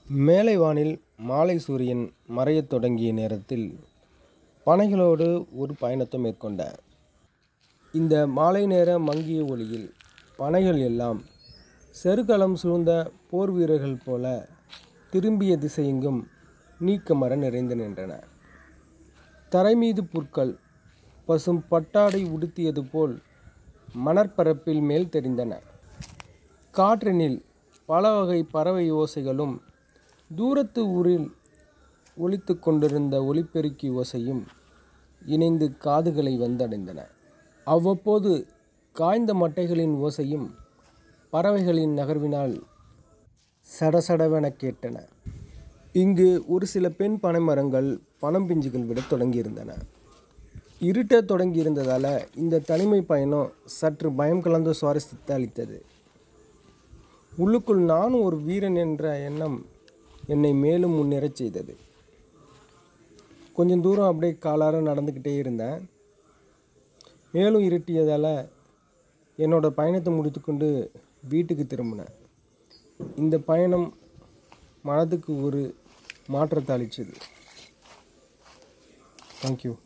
மேலை வானில் மாலை சூரியன் மறையத் தொடங்கிய நேரத்தில் பனைகளோடு ஒரு பயணத்தை மேற்கொண்டேன் இந்த மாலை நேர மங்கிய ஒளியில் பனைகள் எல்லாம் செருக்களம் சூழ்ந்த போர் வீரர்கள் போல திரும்பிய திசையெங்கும் நீக்கமர நிறைந்து நின்றன தரை மீது புற்கள் பசும் பட்டாடை உடுத்தியது போல் மணற்பரப்பில் மேல் தெரிந்தன காற்றினில் பல வகை பறவை ஓசைகளும் தூரத்து ஊரில் ஒலித்து கொண்டிருந்த ஒலிபெருக்கி ஓசையும் இணைந்து காதுகளை வந்தடைந்தன அவ்வப்போது காய்ந்த மட்டைகளின் ஓசையும் பறவைகளின் நகர்வினால் சடசடவென கேட்டன இங்கு ஒரு சில பெண் பனைமரங்கள் பனம் பிஞ்சுகள் விட தொடங்கியிருந்தன இருட்டத் தொடங்கியிருந்ததால் இந்த தனிமை பயணம் சற்று பயம் கலந்த சுவாரஸ்யத்தை அளித்தது உள்ளுக்குள் நானும் ஒரு வீரன் என்ற எண்ணம் என்னை மேலும் முன்னேறச் செய்தது கொஞ்சம் தூரம் அப்படியே காலார நடந்துக்கிட்டே இருந்தேன் மேலும் இருட்டியதால் என்னோட பயணத்தை முடித்துக்கொண்டு வீட்டுக்கு திரும்பினேன் இந்த பயணம் மனதுக்கு ஒரு மாற்றத்தை அளித்தது தேங்க்யூ